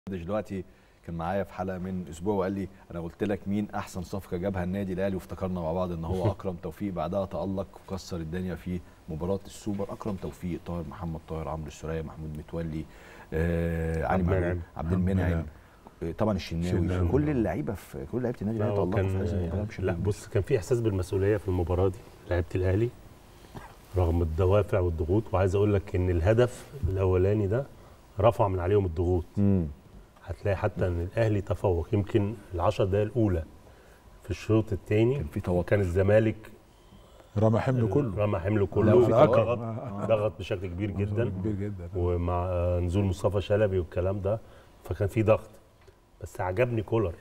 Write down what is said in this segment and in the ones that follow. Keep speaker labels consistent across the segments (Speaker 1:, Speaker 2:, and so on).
Speaker 1: دلوقتي كان معايا في حلقه من اسبوع وقال لي انا قلت لك مين احسن صفقه جابها النادي الاهلي وافتكرنا مع بعض ان هو اكرم توفيق بعدها تالق وكسر الدنيا في مباراه السوبر اكرم توفيق طاهر محمد طاهر عمرو السوليه محمود متولي آه علي
Speaker 2: عبد
Speaker 1: محمود
Speaker 2: المنعم.
Speaker 1: عبد
Speaker 3: عبد
Speaker 1: المنعم
Speaker 3: المنعم.
Speaker 1: آه، طبعا الشناوي
Speaker 3: الشناوي.
Speaker 1: كل اللعيبه في كل لعيبه النادي
Speaker 2: لا
Speaker 1: الاهلي
Speaker 2: هو
Speaker 1: تالقوا في
Speaker 2: كان
Speaker 1: هذه المباراه بشكل
Speaker 2: لا
Speaker 1: كبير.
Speaker 2: بص كان في احساس بالمسؤوليه في المباراه دي لعيبه الاهلي رغم الدوافع والضغوط وعايز اقول لك ان الهدف الاولاني ده رفع من عليهم الضغوط
Speaker 1: مم.
Speaker 2: هتلاقي حتى ان الاهلي تفوق يمكن العشر دقائق الاولى في الشوط الثاني
Speaker 1: كان في توتر
Speaker 2: كان الزمالك
Speaker 3: رمى حمله كله
Speaker 2: رمى حمله
Speaker 1: لا،
Speaker 2: كله
Speaker 1: وفي
Speaker 2: ضغط
Speaker 3: توتر.
Speaker 2: ضغط بشكل كبير جدا
Speaker 3: كبير جدا
Speaker 2: ومع آه، نزول مصطفى شلبي والكلام ده فكان في ضغط بس عجبني كولر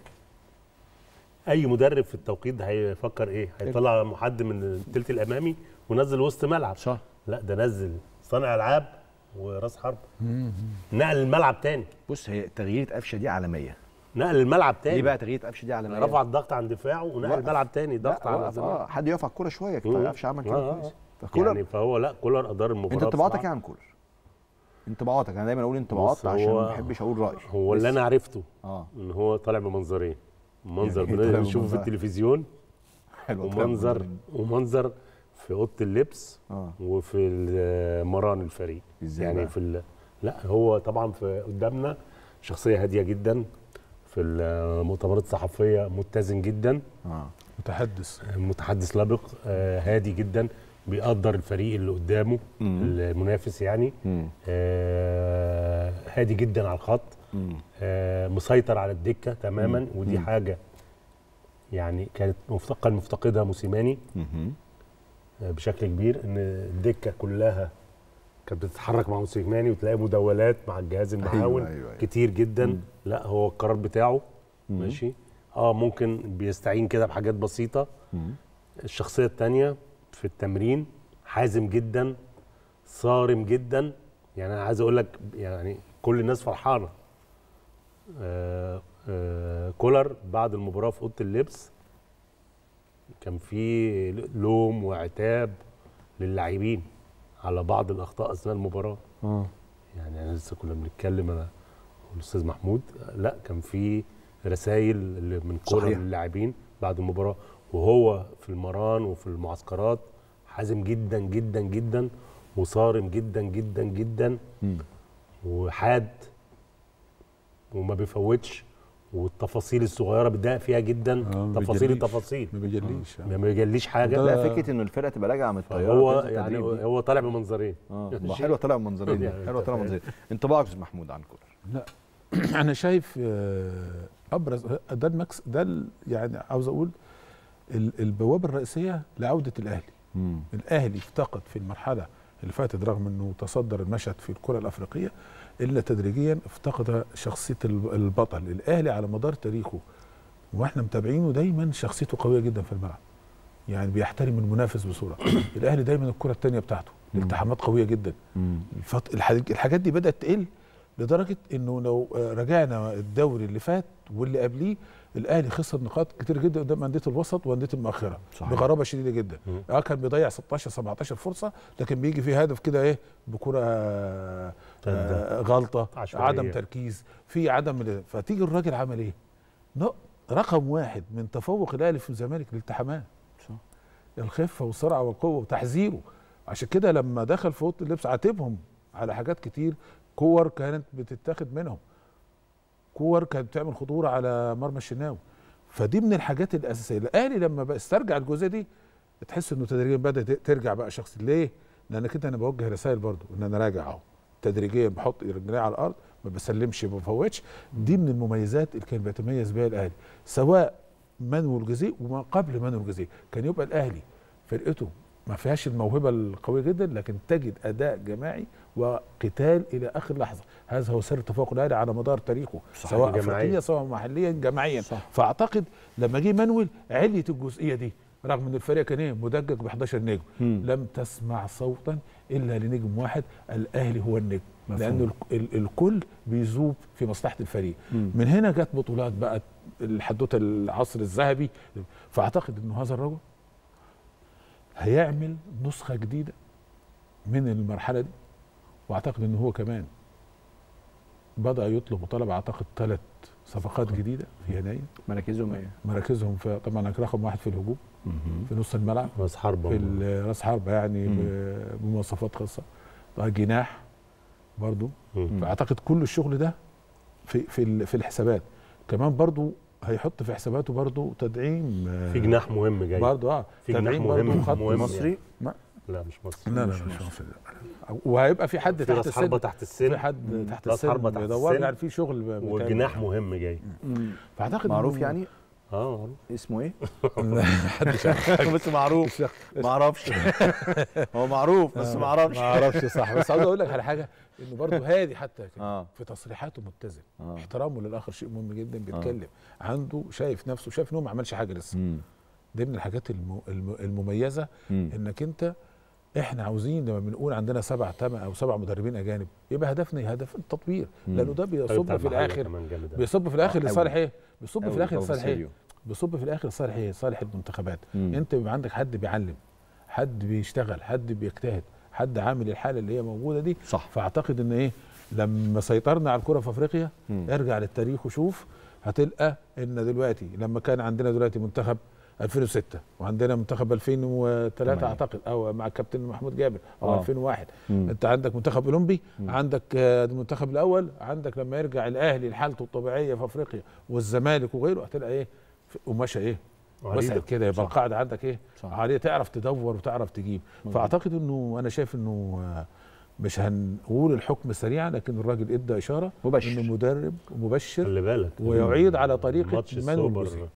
Speaker 2: اي مدرب في التوقيت ده هيفكر ايه هيطلع حد من الثلث الامامي ونزل وسط ملعب
Speaker 1: صح
Speaker 2: لا ده نزل صانع العاب وراس حرب نقل الملعب تاني
Speaker 1: بص هي تغيير قفشه دي عالميه
Speaker 2: نقل الملعب تاني
Speaker 1: ليه بقى تغيير قفشه دي عالميه
Speaker 2: رفع الضغط عن دفاعه ونقل
Speaker 1: وقف.
Speaker 2: الملعب تاني ضغط
Speaker 1: لا،
Speaker 2: على
Speaker 1: وقف،
Speaker 2: الزمالك
Speaker 1: اه حد يقف على الكوره شويه
Speaker 2: مم.
Speaker 1: قفشه عمل
Speaker 2: آه،
Speaker 1: كده
Speaker 2: آه.
Speaker 1: كويس فكولر
Speaker 2: يعني فهو لا كولر ادار المباراه
Speaker 1: انت انطباعاتك
Speaker 2: بصراحة.
Speaker 1: ايه عن كولر؟ انطباعاتك انا دايما اقول انطباعات
Speaker 2: بص،
Speaker 1: عشان
Speaker 2: هو-
Speaker 1: ما بحبش اقول رايي
Speaker 2: هو اللي
Speaker 1: بس-
Speaker 2: انا عرفته
Speaker 1: اه
Speaker 2: ان هو طالع بمنظرين منظر
Speaker 1: يعني إيه طالع
Speaker 2: بنشوفه في
Speaker 1: بمنظر؟
Speaker 2: التلفزيون
Speaker 1: حلو
Speaker 2: ومنظر ومنظر في اوضه اللبس
Speaker 1: اه
Speaker 2: وفي ال- مران الفريق
Speaker 1: ازاي
Speaker 2: يعني
Speaker 1: بقى؟
Speaker 2: في ال- لا هو طبعا في قدامنا شخصيه هاديه جدا في المؤتمرات الصحفيه متزن جدا
Speaker 1: اه
Speaker 3: متحدث
Speaker 2: متحدث لبق آه، هادي جدا بيقدر الفريق اللي قدامه
Speaker 1: مم.
Speaker 2: المنافس يعني
Speaker 1: مم.
Speaker 2: آه، هادي جدا على الخط
Speaker 1: مم.
Speaker 2: آه، مسيطر على الدكه تماما
Speaker 1: مم.
Speaker 2: ودي
Speaker 1: مم.
Speaker 2: حاجه يعني كانت مفتقد مفتقدها موسيماني
Speaker 1: مهم.
Speaker 2: آه، بشكل كبير ان الدكه كلها كانت بتتحرك مع موسيماني وتلاقي مداولات مع الجهاز المعاون
Speaker 1: أيوة، أيوة.
Speaker 2: كتير جدا
Speaker 1: مم.
Speaker 2: لا هو القرار بتاعه
Speaker 1: مم.
Speaker 2: ماشي اه ممكن بيستعين كده بحاجات بسيطه
Speaker 1: مم.
Speaker 2: الشخصيه الثانيه في التمرين حازم جدا صارم جدا يعني انا عايز اقول لك يعني كل الناس فرحانه آه آه كولر بعد المباراه في اوضه اللبس كان في لوم وعتاب للاعبين على بعض الاخطاء اثناء المباراه
Speaker 1: اه
Speaker 2: يعني انا لسه كنا بنتكلم انا والاستاذ محمود لا كان في رسائل من كولر
Speaker 1: صحيح.
Speaker 2: للاعبين بعد المباراه وهو في المران وفي المعسكرات حازم جدا جدا جدا وصارم جدا جدا جدا
Speaker 1: مم.
Speaker 2: وحاد وما بيفوتش والتفاصيل الصغيره بتضايق فيها جدا
Speaker 3: آه، ما
Speaker 2: تفاصيل
Speaker 3: بيجليش.
Speaker 2: التفاصيل
Speaker 3: ما بيجليش
Speaker 2: ما بيجليش حاجه
Speaker 3: ده-
Speaker 1: لا فكره ان الفرقه تبقى راجعه من الطياره
Speaker 2: هو
Speaker 1: تنزل
Speaker 2: يعني
Speaker 1: تدريب دي.
Speaker 2: هو طالع بمنظرين
Speaker 1: اه
Speaker 2: يعني
Speaker 1: ما
Speaker 2: شيء-
Speaker 1: حلوه طالع من منظرين
Speaker 2: يعني
Speaker 1: حلوه
Speaker 2: أنت
Speaker 1: طالع من
Speaker 2: فاهم.
Speaker 1: منظرين انطباعك يا استاذ محمود عن كولر
Speaker 3: لا انا شايف آه، ابرز ده المكس ده ال- يعني عاوز اقول ال- البوابه الرئيسيه لعوده الاهلي
Speaker 1: مم.
Speaker 3: الاهلي افتقد في المرحله اللي فاتت رغم انه تصدر المشهد في الكره الافريقيه الا تدريجيا افتقد شخصيه الب- البطل الاهلي على مدار تاريخه واحنا متابعينه دايما شخصيته قويه جدا في الملعب يعني بيحترم المنافس بسرعه الاهلي دايما الكره الثانيه بتاعته الالتحامات قويه جدا
Speaker 1: مم.
Speaker 3: الفط... الحاج- الحاجات دي بدات تقل لدرجه انه لو آه، رجعنا الدوري اللي فات واللي قبليه الاهلي خسر نقاط كتير جدا قدام انديه الوسط وانديه المؤخره
Speaker 1: صحيح.
Speaker 3: بغرابه شديده جدا
Speaker 2: مم.
Speaker 3: اه كان بيضيع 16 17 فرصه لكن بيجي في هدف كده ايه بكره آه آه غلطه
Speaker 2: عشوائية.
Speaker 3: عدم تركيز في عدم ال- فتيجي الراجل عمل ايه؟ نق- رقم واحد من تفوق الاهلي في الزمالك الالتحامات
Speaker 1: صح.
Speaker 3: الخفه والسرعه والقوه وتحذيره عشان كده لما دخل في اوضه اللبس عاتبهم على حاجات كتير كور كانت بتتاخد منهم كور كانت بتعمل خطوره على مرمى الشناوي فدي من الحاجات الاساسيه الاهلي لما بقى استرجع الجزئيه دي تحس انه تدريجيا بدات ترجع بقى شخص ليه؟ لان كده انا بوجه رسائل برضو ان انا راجع اهو تدريجيا بحط رجلي على الارض ما بسلمش ما بفوتش دي من المميزات اللي كان بيتميز بها الاهلي سواء منو الجزيء وما قبل منو الجزيء كان يبقى الاهلي فرقته ما فيهاش الموهبه القويه جدا لكن تجد اداء جماعي وقتال الى اخر لحظه هذا هو سر تفوق الاهلي على مدار تاريخه
Speaker 1: صحيح،
Speaker 3: سواء
Speaker 2: جماعيا.
Speaker 3: افريقيا سواء محليا جماعيا
Speaker 1: صح.
Speaker 3: فاعتقد لما جه مانويل عليت الجزئيه دي رغم ان الفريق كان ايه مدجج ب 11 نجم
Speaker 1: مم.
Speaker 3: لم تسمع صوتا الا لنجم واحد الاهلي هو النجم
Speaker 1: مفهوم.
Speaker 3: لان ال- الكل بيذوب في مصلحه الفريق
Speaker 1: مم.
Speaker 3: من هنا جت بطولات بقى الحدوته العصر الذهبي فاعتقد انه هذا الرجل هيعمل نسخه جديده من المرحله دي واعتقد ان هو كمان بدا يطلب وطلب اعتقد ثلاث صفقات جديده في يناير
Speaker 1: مراكزهم ايه؟
Speaker 3: مراكزهم في طبعا رقم واحد في الهجوم في نص الملعب
Speaker 2: راس حربه
Speaker 3: في ال- راس حربه يعني
Speaker 1: مم.
Speaker 3: ب- بمواصفات خاصه طيب جناح برضو
Speaker 2: مم.
Speaker 3: فاعتقد كل الشغل ده في في ال- في الحسابات كمان برضو هيحط في حساباته برضو تدعيم آه،
Speaker 2: في جناح مهم جاي
Speaker 3: برضو اه
Speaker 2: في جناح
Speaker 3: تدعيم برضو
Speaker 2: مهم
Speaker 3: خط
Speaker 2: مهم
Speaker 1: مصري
Speaker 2: لا مش مصري
Speaker 3: لا لا
Speaker 1: مش
Speaker 3: مش
Speaker 1: مصري.
Speaker 3: مصري وهيبقى في حد
Speaker 2: في
Speaker 3: تحت
Speaker 2: راس حربه
Speaker 3: السن
Speaker 2: تحت السن
Speaker 3: في حد تحت
Speaker 2: راس
Speaker 3: السن
Speaker 2: حربة تحت
Speaker 3: بيدور
Speaker 2: السن.
Speaker 3: يعني في شغل ب- بيتعمل.
Speaker 2: وجناح مهم جاي
Speaker 3: فاعتقد
Speaker 1: معروف
Speaker 3: إنه-
Speaker 1: يعني
Speaker 2: اه معروف.
Speaker 1: اسمه ايه؟
Speaker 3: لا، محدش عارف.
Speaker 1: بس معروف ما اعرفش هو معروف بس ما اعرفش
Speaker 3: ما اعرفش صح بس عاوز اقول لك على حاجه انه برضه هادي حتى كده
Speaker 1: اه
Speaker 3: في تصريحاته متزن
Speaker 1: اه
Speaker 3: احترامه للاخر شيء مهم جدا بيتكلم عنده شايف نفسه شايف ان هو ما عملش حاجه لسه
Speaker 1: مم.
Speaker 3: دي من الحاجات الم- الم- المميزه
Speaker 1: مم.
Speaker 3: انك انت احنا عاوزين لما بنقول عندنا سبع تم او سبع مدربين اجانب يبقى هدفنا هدف التطوير
Speaker 1: مم.
Speaker 3: لانه ده
Speaker 2: بتاع
Speaker 3: بيصب في
Speaker 2: المحلة
Speaker 3: الاخر
Speaker 2: كمان جامد أوي.
Speaker 3: بيصب في الاخر
Speaker 1: آه، أوي.
Speaker 3: لصالح ايه؟ بيصب في
Speaker 1: أوي،
Speaker 3: الاخر
Speaker 1: أوي
Speaker 3: لصالح ايه؟
Speaker 1: سيريو.
Speaker 3: بيصب في الاخر لصالح ايه؟ صالح المنتخبات
Speaker 1: مم.
Speaker 3: انت بيبقى عندك حد بيعلم حد بيشتغل حد بيجتهد حد عامل الحاله اللي هي موجوده دي
Speaker 1: صح
Speaker 3: فاعتقد ان ايه لما سيطرنا على الكره في افريقيا
Speaker 1: مم.
Speaker 3: ارجع للتاريخ وشوف هتلقى ان دلوقتي لما كان عندنا دلوقتي منتخب 2006 وعندنا منتخب 2003
Speaker 1: تمام.
Speaker 3: اعتقد او مع الكابتن محمود جابر او
Speaker 1: آه.
Speaker 3: 2001
Speaker 1: مم.
Speaker 3: انت عندك منتخب اولمبي
Speaker 1: مم.
Speaker 3: عندك آه، المنتخب الاول عندك لما يرجع الاهلي لحالته الطبيعيه في افريقيا والزمالك وغيره هتلاقي ايه في- قماشه ايه
Speaker 2: عريضة.
Speaker 3: وسعت كده يبقى
Speaker 2: صح.
Speaker 3: القاعده عندك ايه
Speaker 1: صح.
Speaker 3: عاليه تعرف تدور وتعرف تجيب
Speaker 1: مظبوط.
Speaker 3: فاعتقد انه انا شايف انه آه، مش هنقول الحكم سريعا لكن الراجل ادى اشاره
Speaker 1: مبشر
Speaker 3: انه مدرب مبشر
Speaker 2: خلي بالك
Speaker 3: ويعيد على طريقه
Speaker 2: ماتش
Speaker 3: مانويل
Speaker 2: السوبر
Speaker 3: جوزيه